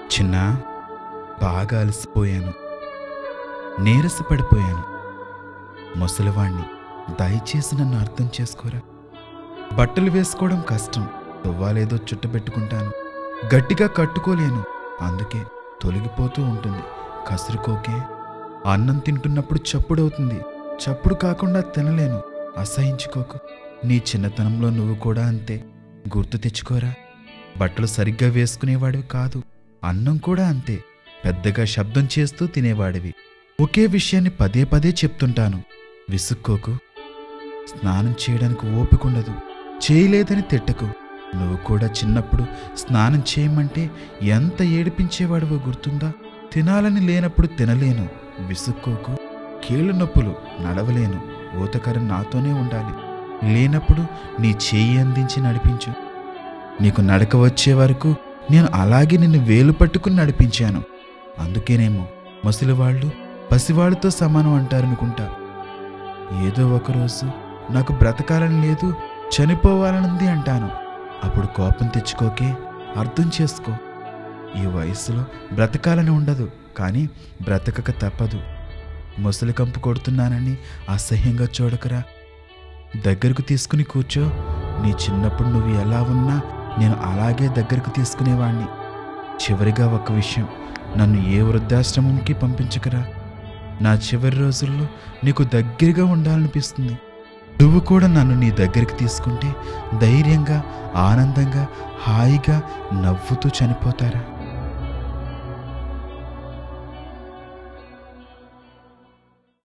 చిన్న బాగా అలసిపోయాను నీరసపడిపోయాను ముసలివాణ్ణి దయచేసి నన్ను అర్థం చేసుకోరా బట్టలు వేసుకోవడం కష్టం తువ్వాలేదో చుట్టబెట్టుకుంటాను గట్టిగా కట్టుకోలేను అందుకే తొలగిపోతూ ఉంటుంది కసురుకోకే అన్నం తింటున్నప్పుడు చప్పుడవుతుంది చప్పుడు కాకుండా తినలేను అసహించుకోకు నీ చిన్నతనంలో నువ్వు కూడా అంతే గుర్తు తెచ్చుకోరా బట్టలు సరిగ్గా వేసుకునేవాడివి కాదు అన్నం కూడా అంతే పెద్దగా శబ్దం చేస్తూ తినేవాడివి ఒకే విషయాన్ని పదే పదే చెప్తుంటాను విసుక్కోకు స్నానం చేయడానికి ఓపికండదు చేయలేదని తిట్టకు నువ్వు కూడా చిన్నప్పుడు స్నానం చేయమంటే ఎంత ఏడిపించేవాడివో గుర్తుందా తినాలని లేనప్పుడు తినలేను విసుక్కోకు కీళ్ళ నొప్పులు నడవలేను ఊతకరం నాతోనే ఉండాలి లేనప్పుడు నీ చేయి అందించి నడిపించు నీకు నడక వచ్చే వరకు నేను అలాగే నిన్ను వేలు పట్టుకుని నడిపించాను అందుకేనేమో ముసలివాళ్ళు పసివాళ్ళతో సమానం అంటారనుకుంటా ఏదో ఒకరోజు నాకు బ్రతకాలని లేదు చనిపోవాలనుంది అంటాను అప్పుడు కోపం తెచ్చుకోకే అర్థం చేసుకో ఈ వయసులో బ్రతకాలని ఉండదు కానీ బ్రతకక తప్పదు ముసలి కంపు కొడుతున్నానని అసహ్యంగా చూడకరా దగ్గరకు తీసుకుని కూర్చో నీ చిన్నప్పుడు నువ్వు ఎలా ఉన్నా నేను అలాగే దగ్గరకు తీసుకునేవాణ్ణి చివరిగా ఒక విషయం నన్ను ఏ వృద్ధాశ్రమంకి పంపించకరా నా చివరి రోజుల్లో నీకు దగ్గరగా ఉండాలనిపిస్తుంది నువ్వు కూడా నన్ను నీ దగ్గరికి తీసుకుంటే ధైర్యంగా ఆనందంగా హాయిగా నవ్వుతూ చనిపోతారా